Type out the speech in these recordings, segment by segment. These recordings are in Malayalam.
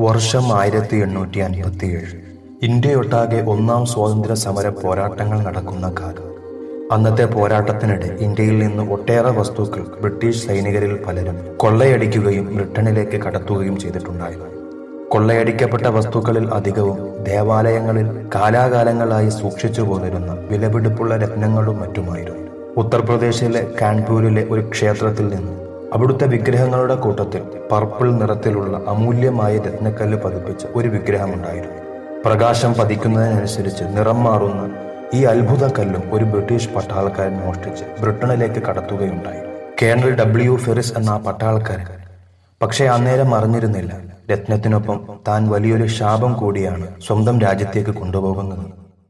വർഷം ആയിരത്തി എണ്ണൂറ്റി അൻപത്തിയേഴ് ഇന്ത്യയൊട്ടാകെ ഒന്നാം സ്വാതന്ത്ര്യ സമര പോരാട്ടങ്ങൾ നടക്കുന്ന കാലം അന്നത്തെ പോരാട്ടത്തിനിടെ ഇന്ത്യയിൽ നിന്ന് ഒട്ടേറെ വസ്തുക്കൾ ബ്രിട്ടീഷ് സൈനികരിൽ പലരും കൊള്ളയടിക്കുകയും ബ്രിട്ടനിലേക്ക് കടത്തുകയും ചെയ്തിട്ടുണ്ടായിരുന്നു കൊള്ളയടിക്കപ്പെട്ട വസ്തുക്കളിൽ അധികവും ദേവാലയങ്ങളിൽ കാലാകാലങ്ങളായി സൂക്ഷിച്ചു പോന്നിരുന്ന വിലപിടിപ്പുള്ള രത്നങ്ങളും മറ്റുമായിരുന്നു ഉത്തർപ്രദേശിലെ കാൺപൂരിലെ ഒരു ക്ഷേത്രത്തിൽ നിന്ന് അവിടുത്തെ വിഗ്രഹങ്ങളുടെ കൂട്ടത്തിൽ പർപ്പിൾ നിറത്തിലുള്ള അമൂല്യമായ രത്നക്കല്ല് പതിപ്പിച്ച ഒരു വിഗ്രഹമുണ്ടായിരുന്നു പ്രകാശം പതിക്കുന്നതിനനുസരിച്ച് നിറം മാറുന്ന ഈ അത്ഭുത കല്ലും ഒരു ബ്രിട്ടീഷ് പട്ടാളക്കാരൻ മോഷ്ടിച്ച് ബ്രിട്ടനിലേക്ക് കടത്തുകയുണ്ടായി കേണൽ ഡബ്ല്യു ഫെറിസ് എന്ന ആ പട്ടാളക്കാരൻ പക്ഷേ അന്നേരം അറിഞ്ഞിരുന്നില്ല രത്നത്തിനൊപ്പം താൻ വലിയൊരു ശാപം കൂടിയാണ് സ്വന്തം രാജ്യത്തേക്ക് കൊണ്ടുപോകുന്നത്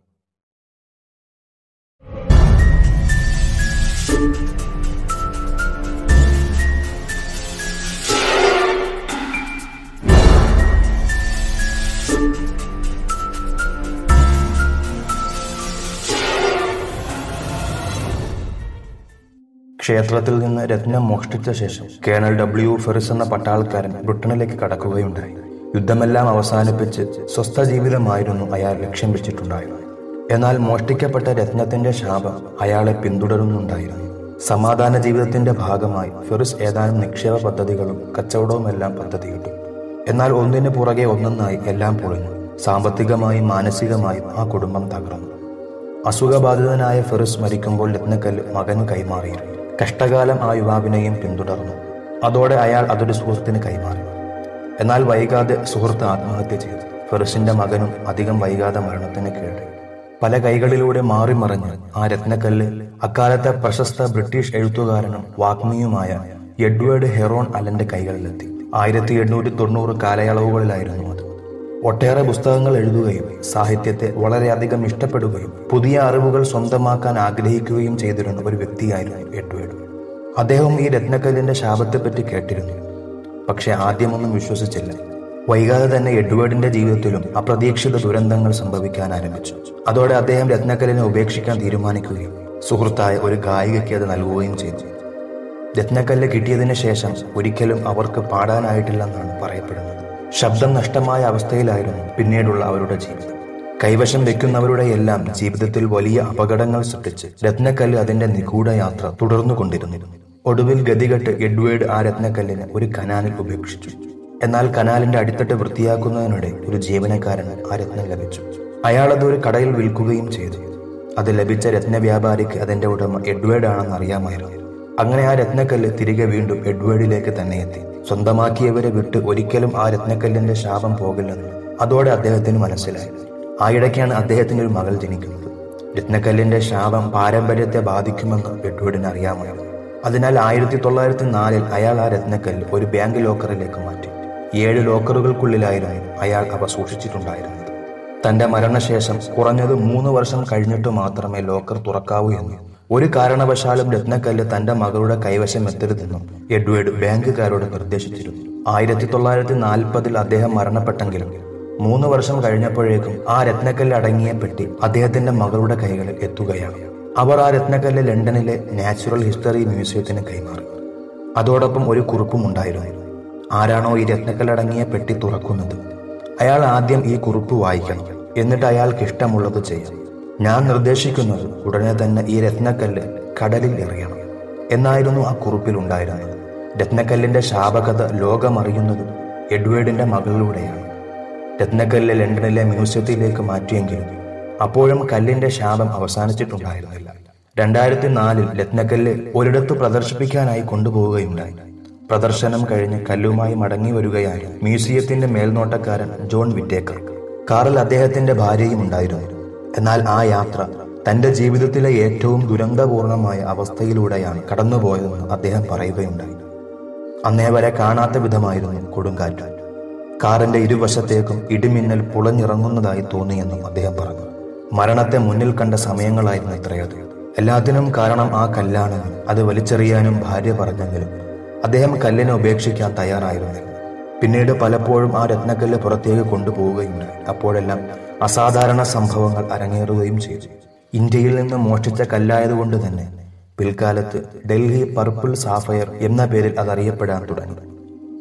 ക്ഷേത്രത്തിൽ നിന്ന് രത്നം മോഷ്ടിച്ച ശേഷം കേണൽ ഡബ്ല്യു ഫെറിസ് എന്ന പട്ടാൾക്കാരൻ ബ്രിട്ടനിലേക്ക് കടക്കുകയുണ്ടായി യുദ്ധമെല്ലാം അവസാനിപ്പിച്ച് സ്വസ്ഥ ജീവിതമായിരുന്നു അയാൾ ലക്ഷ്യം വെച്ചിട്ടുണ്ടായിരുന്നത് എന്നാൽ മോഷ്ടിക്കപ്പെട്ട രത്നത്തിന്റെ ശാപം അയാളെ പിന്തുടരുന്നുണ്ടായിരുന്നു സമാധാന ജീവിതത്തിന്റെ ഭാഗമായി ഫെറിസ് ഏതാനും നിക്ഷേപ പദ്ധതികളും കച്ചവടവുമെല്ലാം പദ്ധതിയിട്ടു എന്നാൽ ഒന്നിനു പുറകെ ഒന്നൊന്നായി എല്ലാം പൊളിഞ്ഞു സാമ്പത്തികമായും മാനസികമായും ആ കുടുംബം തകർന്നു അസുഖബാധിതനായ ഫെറിസ് മരിക്കുമ്പോൾ രത്നക്കല്ല് മകന് കൈമാറിയിരുന്നു കഷ്ടകാലം ആ യുവാവിനെയും പിന്തുടർന്നു അതോടെ അയാൾ അതൊരു സുഹൃത്തിന് കൈമാറി എന്നാൽ വൈകാതെ സുഹൃത്ത് ആത്മഹത്യ ചെയ്തു ഫെറിസിന്റെ മകനും അധികം വൈകാതെ മരണത്തിന് കീഴടങ്ങി പല കൈകളിലൂടെ മാറി മറിഞ്ഞ് ആ രത്നക്കല്ല് അക്കാലത്തെ പ്രശസ്ത ബ്രിട്ടീഷ് എഴുത്തുകാരനും വാഗ്മിയുമായ എഡ്വേർഡ് ഹെറോൺ അലന്റെ കൈകളിലെത്തി ആയിരത്തി എണ്ണൂറ്റി തൊണ്ണൂറ് കാലയളവുകളിലായിരുന്നു അത് ഒട്ടേറെ പുസ്തകങ്ങൾ എഴുതുകയും സാഹിത്യത്തെ വളരെയധികം ഇഷ്ടപ്പെടുകയും പുതിയ അറിവുകൾ സ്വന്തമാക്കാൻ ആഗ്രഹിക്കുകയും ചെയ്തിരുന്ന ഒരു വ്യക്തിയായിരുന്നു എഡ്വേർഡ് അദ്ദേഹം ഈ രത്നക്കല്ലിന്റെ ശാപത്തെപ്പറ്റി കേട്ടിരുന്നു പക്ഷെ ആദ്യമൊന്നും വിശ്വസിച്ചില്ല വൈകാതെ തന്നെ എഡ്വേർഡിന്റെ ജീവിതത്തിലും അപ്രതീക്ഷിത ദുരന്തങ്ങൾ സംഭവിക്കാൻ ആരംഭിച്ചു അതോടെ അദ്ദേഹം രത്നക്കല്ലിനെ ഉപേക്ഷിക്കാൻ തീരുമാനിക്കുകയും സുഹൃത്തായ ഒരു ഗായികയ്ക്ക് അത് നൽകുകയും ചെയ്തു രത്നക്കല്ല് കിട്ടിയതിന് ശേഷം ഒരിക്കലും അവർക്ക് പാടാനായിട്ടില്ലെന്നാണ് പറയപ്പെടുന്നത് ശബ്ദം നഷ്ടമായ അവസ്ഥയിലായിരുന്നു പിന്നീടുള്ള അവരുടെ ജീവിതം കൈവശം വെക്കുന്നവരുടെ എല്ലാം ജീവിതത്തിൽ വലിയ അപകടങ്ങൾ സൃഷ്ടിച്ച് രത്നക്കല്ല് അതിന്റെ നിഗൂഢ യാത്ര തുടർന്നുകൊണ്ടിരുന്നു ഒടുവിൽ ഗതികെട്ട് എഡ്വേർഡ് ആ രത്നക്കല്ലിനെ ഒരു കനാലിൽ ഉപേക്ഷിച്ചു എന്നാൽ കനാലിന്റെ അടിത്തട്ട് വൃത്തിയാക്കുന്നതിനിടെ ഒരു ജീവനക്കാരന് ആ രത്നം ലഭിച്ചു അയാൾ അത് ഒരു കടയിൽ വിൽക്കുകയും ചെയ്തു അത് ലഭിച്ച രത്ന വ്യാപാരിക്ക് അതിന്റെ ഉടമ എഡ്വേർഡ് ആണെന്ന് അറിയാമായിരുന്നു അങ്ങനെ ആ രത്നക്കല്ല് തിരികെ വീണ്ടും എഡ്വേർഡിലേക്ക് തന്നെ എത്തി സ്വന്തമാക്കിയവരെ വിട്ട് ഒരിക്കലും ആ രത്നക്കല്ലിന്റെ ശാപം പോകില്ലെന്ന് അതോടെ അദ്ദേഹത്തിന് മനസ്സിലായി ആയിടയ്ക്കാണ് അദ്ദേഹത്തിന് ഒരു മകൾ ജനിക്കുന്നത് രത്നക്കല്ലിന്റെ ശാപം പാരമ്പര്യത്തെ ബാധിക്കുമെന്ന് എഡ്വേർഡിന് അറിയാമായിരുന്നു അതിനാൽ ആയിരത്തി തൊള്ളായിരത്തി നാലിൽ അയാൾ ആ രത്നക്കല്ല് ഒരു ബാങ്ക് ലോക്കറിലേക്ക് മാറ്റി ഏഴ് ലോക്കറുകൾക്കുള്ളിലായിരുന്നു അയാൾ അവ സൂക്ഷിച്ചിട്ടുണ്ടായിരുന്നത് തന്റെ മരണശേഷം കുറഞ്ഞത് മൂന്ന് വർഷം കഴിഞ്ഞിട്ട് മാത്രമേ ലോക്കർ തുറക്കാവൂ എന്നും ഒരു കാരണവശാലും രത്നക്കല്ല് തന്റെ മകളുടെ കൈവശം എത്തരുതെന്നും എഡ്വേർഡ് ബാങ്കുകാരോട് നിർദ്ദേശിച്ചിരുന്നു ആയിരത്തി തൊള്ളായിരത്തി നാൽപ്പതിൽ അദ്ദേഹം മരണപ്പെട്ടെങ്കിലും മൂന്ന് വർഷം കഴിഞ്ഞപ്പോഴേക്കും ആ രത്നക്കല്ല് അടങ്ങിയ പെട്ടി അദ്ദേഹത്തിന്റെ മകളുടെ കൈകളിൽ എത്തുകയാണ് അവർ ആ രത്നക്കല്ല് ലണ്ടനിലെ നാച്ചുറൽ ഹിസ്റ്ററി മ്യൂസിയത്തിന് കൈമാറി അതോടൊപ്പം ഒരു കുറിപ്പും ഉണ്ടായിരുന്നു ആരാണോ ഈ രത്നക്കല്ലടങ്ങിയ പെട്ടി തുറക്കുന്നത് അയാൾ ആദ്യം ഈ കുറിപ്പ് വായിക്കണം എന്നിട്ട് അയാൾക്ക് ഇഷ്ടമുള്ളത് ചെയ്യാം ഞാൻ നിർദ്ദേശിക്കുന്നത് ഉടനെ തന്നെ ഈ രത്നക്കല്ല് കടലിൽ എറിയണം എന്നായിരുന്നു ആ കുറിപ്പിൽ ഉണ്ടായിരുന്നത് രത്നക്കല്ലിന്റെ ശാപകഥ ലോകമറിയുന്നതും എഡ്വേർഡിന്റെ മകളിലൂടെയാണ് രത്നക്കല്ല് ലണ്ടനിലെ മ്യൂസിയത്തിലേക്ക് മാറ്റിയെങ്കിലും അപ്പോഴും കല്ലിന്റെ ശാപം അവസാനിച്ചിട്ടുണ്ടായിരുന്നില്ല രണ്ടായിരത്തി നാലിൽ രത്നക്കല്ല് ഒരിടത്ത് പ്രദർശിപ്പിക്കാനായി കൊണ്ടുപോവുകയുണ്ടായി പ്രദർശനം കഴിഞ്ഞ് കല്ലുമായി മടങ്ങി വരികയായിരുന്നു മ്യൂസിയത്തിന്റെ മേൽനോട്ടക്കാരൻ ജോൺ വിറ്റേക്കർ കാറിൽ അദ്ദേഹത്തിന്റെ ഭാര്യയും ഉണ്ടായിരുന്നു എന്നാൽ ആ യാത്ര തന്റെ ജീവിതത്തിലെ ഏറ്റവും ദുരന്തപൂർണമായ അവസ്ഥയിലൂടെയാണ് കടന്നുപോയതെന്ന് അദ്ദേഹം പറയുകയുണ്ടായി അന്നേ വരെ കാണാത്ത വിധമായിരുന്നു കൊടുങ്കാറ്റ് കാറിന്റെ ഇരുവശത്തേക്കും ഇടിമിന്നൽ പുളഞ്ഞിറങ്ങുന്നതായി തോന്നിയെന്നും അദ്ദേഹം പറഞ്ഞു മരണത്തെ മുന്നിൽ കണ്ട സമയങ്ങളായിരുന്നു ഇത്രയത് എല്ലാത്തിനും കാരണം ആ കല്ലാണെന്നും അത് വലിച്ചെറിയാനും ഭാര്യ പറഞ്ഞെങ്കിലും അദ്ദേഹം കല്ലിനെ ഉപേക്ഷിക്കാൻ തയ്യാറായിരുന്നില്ല പിന്നീട് പലപ്പോഴും ആ രത്നക്കല്ല് പുറത്തേക്ക് കൊണ്ടുപോവുകയുണ്ടായി അപ്പോഴെല്ലാം അസാധാരണ സംഭവങ്ങൾ അരങ്ങേറുകയും ചെയ്തു ഇന്ത്യയിൽ നിന്ന് മോഷ്ടിച്ച കല്ലായതുകൊണ്ട് തന്നെ പിൽക്കാലത്ത് ഡൽഹി പർപ്പിൾ സാഫയർ എന്ന പേരിൽ അത് അറിയപ്പെടാൻ തുടങ്ങി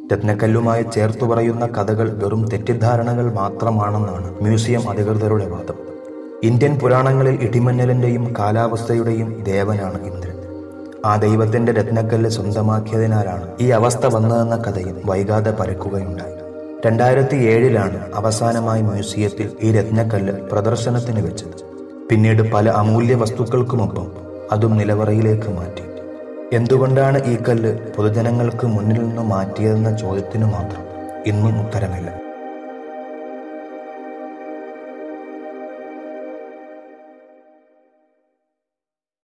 രത്നക്കല്ലുമായി ചേർത്തു പറയുന്ന കഥകൾ വെറും തെറ്റിദ്ധാരണകൾ മാത്രമാണെന്നാണ് മ്യൂസിയം അധികൃതരുടെ വാദം ഇന്ത്യൻ പുരാണങ്ങളിൽ ഇടിമന്നലിന്റെയും കാലാവസ്ഥയുടെയും ദേവനാണ് ഇന്ദ്രൻ ആ ദൈവത്തിന്റെ രത്നക്കല്ല് സ്വന്തമാക്കിയതിനാലാണ് ഈ അവസ്ഥ വന്നതെന്ന കഥയും വൈകാതെ പരക്കുകയുണ്ടായി രണ്ടായിരത്തി ഏഴിലാണ് അവസാനമായി മ്യൂസിയത്തിൽ ഈ രത്നക്കല്ല് പ്രദർശനത്തിന് വെച്ചത് പിന്നീട് പല അമൂല്യ വസ്തുക്കൾക്കുമൊപ്പം അതും നിലവറയിലേക്ക് മാറ്റി എന്തുകൊണ്ടാണ് ഈ കല്ല് പൊതുജനങ്ങൾക്ക് മുന്നിൽ നിന്ന് മാറ്റിയതെന്ന ചോദ്യത്തിനു മാത്രം ഇന്നും ഉത്തരമില്ല